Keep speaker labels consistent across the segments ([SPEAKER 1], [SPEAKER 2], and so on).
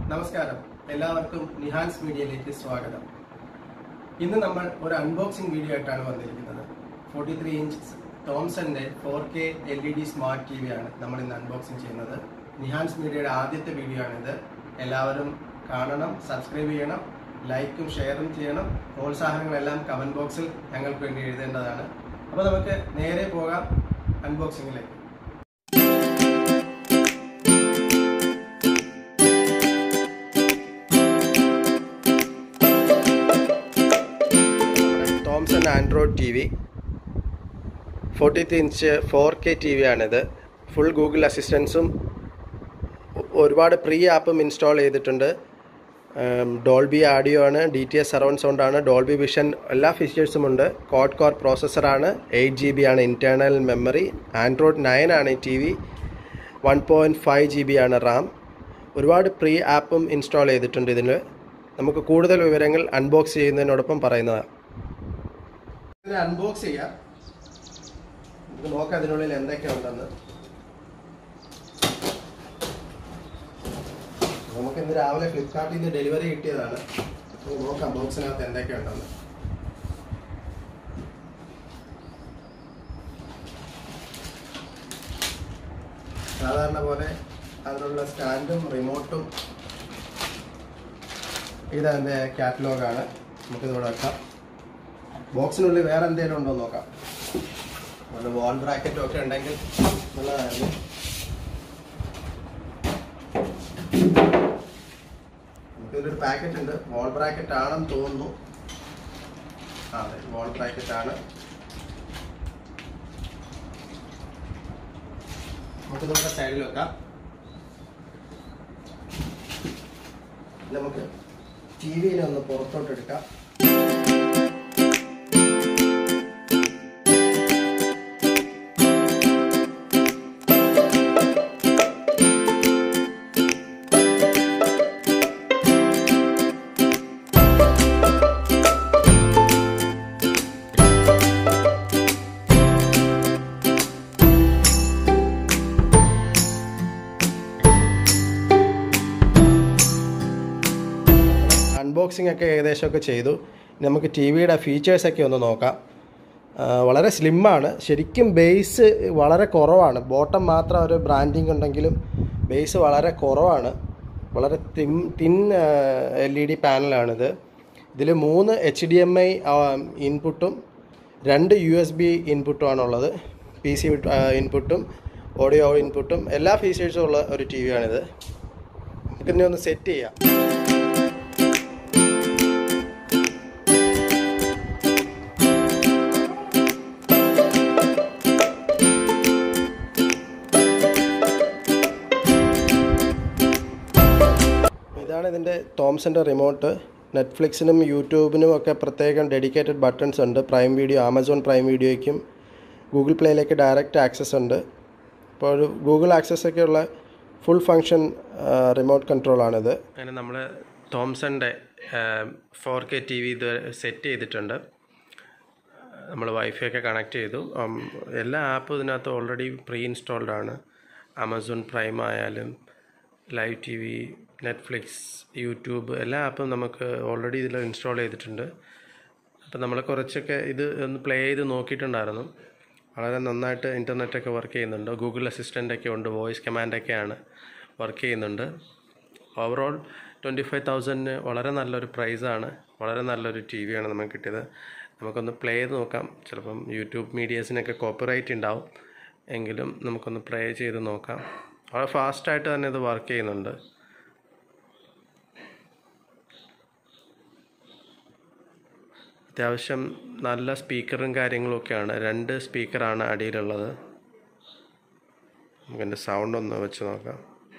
[SPEAKER 1] നമസ്കാരം എല്ലാവർക്കും നിഹാൻസ് മീഡിയയിലേക്ക് സ്വാഗതം ഇന്ന് നമ്മൾ ഒരു അൺബോക്സിംഗ് വീഡിയോ ആയിട്ടാണ് വന്നിരിക്കുന്നത് ഫോർട്ടി ത്രീ ഇഞ്ച് തോംസന്റെ four K L E D smart T V ആണ് നമ്മൾ ഇന്ന് അൺബോക്സിംഗ് ചെയ്യുന്നത് നിഹാൻസ് മീഡിയയുടെ ആദ്യത്തെ വീഡിയോ ആണിത് എല്ലാവരും കാണണം സബ്സ്ക്രൈബ് ചെയ്യണം ലൈക്കും ഷെയറും ചെയ്യണം പ്രോത്സാഹനങ്ങളെല്ലാം കമന്റ് ബോക്സിൽ ഞങ്ങൾക്ക് വേണ്ടി എഴുതേണ്ടതാണ് അപ്പോൾ നമുക്ക് നേരെ പോകാം അൺബോക്സിംഗിലേക്ക് Thomson Android T V forty three inch four K T V ആണിത് ഫുൾ ഗൂഗിൾ അസിസ്റ്റൻസും ഒരുപാട് പ്രീ ആപ്പും ഇൻസ്റ്റാൾ ചെയ്തിട്ടുണ്ട് ഡോൾബി ആഡിയോ ആണ് D T S surround sound ആണ് ഡോൾബി വിഷൻ എല്ലാ ഫീച്ചേഴ്സും ഉണ്ട് കോഡ് കോർ പ്രോസസ്സറാണ് എയ്റ്റ് ജി ബി ആണ് ഇൻറ്റേർണൽ മെമ്മറി ആൻഡ്രോയിഡ് നയൻ ആണ് ഈ T V one point five G B ആണ് റാം ഒരുപാട് പ്രീ ആപ്പും ഇൻസ്റ്റാൾ ചെയ്തിട്ടുണ്ട് ഇതിൽ നമുക്ക് കൂടുതൽ വിവരങ്ങൾ അൺബോക്സ് ചെയ്യുന്നതിനോടൊപ്പം പറയുന്നതാണ് ഇതിനെ അൺബോക്സ് ചെയ്യാം നമുക്ക് നോക്കാം അതിനുള്ളിൽ എന്തൊക്കെ ഉണ്ടെന്ന് നമുക്ക് ഇന്ന് രാവിലെ ഫ്ലിപ്കാർട്ടിൽ നിന്ന് ഡെലിവറി കിട്ടിയതാണ് നമുക്ക് നോക്കാം ബോക്സിനകത്ത് എന്തൊക്കെ ഉണ്ടെന്ന് സാധാരണ പോലെ അതിനുള്ള സ്റ്റാൻഡും റിമോട്ടും ഇതതിൻ്റെ കാറ്റലോഗാണ് നമുക്കിതിവിടെ വെക്കാം ബോക്സിനുള്ളിൽ വേറെ എന്തെങ്കിലും ഉണ്ടോ എന്ന് നോക്കാം വല്ല വാൾ ബ്രാക്കറ്റും ഒക്കെ ഉണ്ടെങ്കിൽ നല്ലതായിരുന്നു നമുക്കിതിലൊരു പാക്കറ്റ് ഉണ്ട് വാൾ ബ്രാക്കറ്റ് ആണെന്ന് തോന്നുന്നു ആ അതെ വാൾ ബ്രാക്കറ്റ് ആണ് നമുക്ക് നമ്മുടെ സൈഡിൽ വെക്കാം നമുക്ക് ടി വിയിലെ ഒന്ന് പുറത്തോട്ട് എടുക്കാം അൺബോക്സിംഗ് ഒക്കെ ഏകദേശമൊക്കെ ചെയ്തു ഇനി നമുക്ക് ടി വിയുടെ ഫീച്ചേഴ്സൊക്കെ ഒന്ന് നോക്കാം ആ, വളരെ സ്ലിമ്മാണ് ശരിക്കും ബേസ് വളരെ കുറവാണ് ബോട്ടം മാത്രം ഒരു ബ്രാൻഡിങ് ഉണ്ടെങ്കിലും ബേസ് വളരെ കുറവാണ് വളരെ thin thin L E D പാനലാണിത് ഇതിൽ മൂന്ന് എച്ച് ഡി എം ഐ ഇൻപുട്ടും രണ്ട് യു എസ് ബി ഇൻപുട്ടുമാണുള്ളത് പി സി ഇൻപുട്ടും ഓഡിയോ ഇൻപുട്ടും എല്ലാ ഫീച്ചേഴ്സും ഉള്ള ഒരു ടി വിയാണിത് നമുക്കിതിനെ ഒന്ന് സെറ്റ് ചെയ്യാം ഇതാണ് ഇതിൻ്റെ തോംസൻ്റെ റിമോട്ട് നെറ്റ്ഫ്ലിക്സിനും യൂട്യൂബിനും ഒക്കെ പ്രത്യേകം ഡെഡിക്കേറ്റഡ് ബട്ടൺസ് ഉണ്ട് പ്രൈം വീഡിയോ ആമസോൺ പ്രൈം വീഡിയോയ്ക്കും ഗൂഗിൾ പ്ലേയിലേക്ക് ഡയറക്റ്റ് ആക്സസ് ഉണ്ട് അപ്പോൾ ഒരു ഗൂഗിൾ ആക്സസ് ഒക്കെയുള്ള ഫുൾ ഫങ്ഷൻ റിമോട്ട് കൺട്രോളാണിത് അങ്ങനെ നമ്മൾ തോംസൻ്റെ ഫോർ കെ ടി വി ഇത് സെറ്റ് ചെയ്തിട്ടുണ്ട് നമ്മൾ വൈഫൈ ഒക്കെ കണക്ട് ചെയ്തു ഉം, എല്ലാ ആപ്പും ഇതിനകത്ത് ഓൾറെഡി പ്രീ ഇൻസ്റ്റാൾഡ് ആണ് ആമസോൺ പ്രൈം ആയാലും live T V Netflix YouTube എല്ലാ ആപ്പും നമുക്ക് ഓൾറെഡി ഇതിൽ ഇൻസ്റ്റാൾ ചെയ്തിട്ടുണ്ട് അപ്പം നമ്മൾ കുറച്ചൊക്കെ ഇത് ഒന്ന് പ്ലേ ചെയ്ത് നോക്കിയിട്ടുണ്ടായിരുന്നു വളരെ നന്നായിട്ട് ഇൻ്റർനെറ്റൊക്കെ വർക്ക് ചെയ്യുന്നുണ്ട് ഗൂഗിൾ അസിസ്റ്റൻ്റ് ഒക്കെ ഉണ്ട് വോയിസ് കമാൻഡൊക്കെയാണ് വർക്ക് ചെയ്യുന്നുണ്ട് ഓവറോൾ ട്വൻറ്റി ഫൈവ് തൗസൻഡിന് വളരെ നല്ലൊരു പ്രൈസാണ് വളരെ നല്ലൊരു ടി വിയാണ് നമുക്ക് കിട്ടിയത് നമുക്കൊന്ന് പ്ലേ ചെയ്ത് നോക്കാം ചിലപ്പം യൂട്യൂബ് മീഡിയസിനൊക്കെ കോപ്പിറൈറ്റ് ഉണ്ടാവും എങ്കിലും നമുക്കൊന്ന് പ്ലേ ചെയ്ത് നോക്കാം വളരെ ഫാസ്റ്റായിട്ട് തന്നെ ഇത് വർക്ക് ചെയ്യുന്നുണ്ട് അത്യാവശ്യം നല്ല സ്പീക്കറും കാര്യങ്ങളും ഒക്കെയാണ് രണ്ട് സ്പീക്കറാണ് അടിയിലുള്ളത് നമുക്കെൻ്റെ സൗണ്ട് ഒന്ന് വെച്ച് നോക്കാം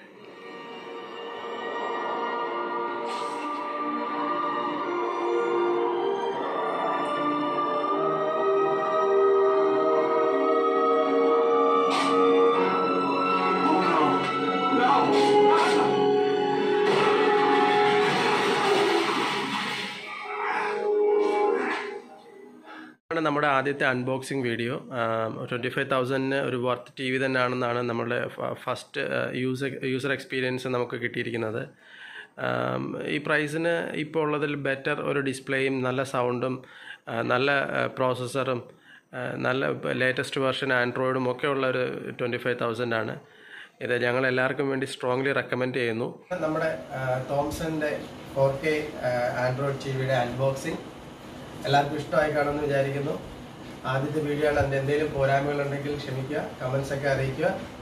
[SPEAKER 1] ആണ് നമ്മുടെ ആദ്യത്തെ അൺബോക്സിംഗ് വീഡിയോ ട്വൻറ്റി ഫൈവ് തൗസൻഡിന് ഒരു വർത്ത് ടി വി തന്നെയാണെന്നാണ് നമ്മുടെ ഫസ്റ്റ് യൂസർ യൂസർ എക്സ്പീരിയൻസ് നമുക്ക് കിട്ടിയിരിക്കുന്നത് ആം, ഈ പ്രൈസിന് ഇപ്പോൾ ഉള്ളതിൽ ബെറ്റർ ഒരു ഡിസ്പ്ലേയും നല്ല സൗണ്ടും ആ, നല്ല പ്രോസസ്സറും നല്ല ലേറ്റസ്റ്റ് വെർഷൻ ആൻഡ്രോയിഡും ഒക്കെ ഉള്ള ഒരു ട്വൻറ്റി ഫൈവ് തൗസൻഡ് ആണ് ഇത് ഞങ്ങൾ എല്ലാവർക്കും വേണ്ടി സ്ട്രോങ്ലി റെക്കമെൻഡ് ചെയ്യുന്നു നമ്മുടെ തോംസന്റെ ഫോർ കെ ആൻഡ്രോയിഡ് ടി വിയുടെ അൺബോക്സിംഗ് എല്ലാവർക്കും ഇഷ്ടമായി കാണുമെന്ന് വിചാരിക്കുന്നു ആദ്യത്തെ വീഡിയോ ആണ് അതിൻ്റെ എന്തെങ്കിലും പോരായ്മകളുണ്ടെങ്കിൽ ക്ഷമിക്കുക കമൻസ് ഒക്കെ അറിയിക്കുക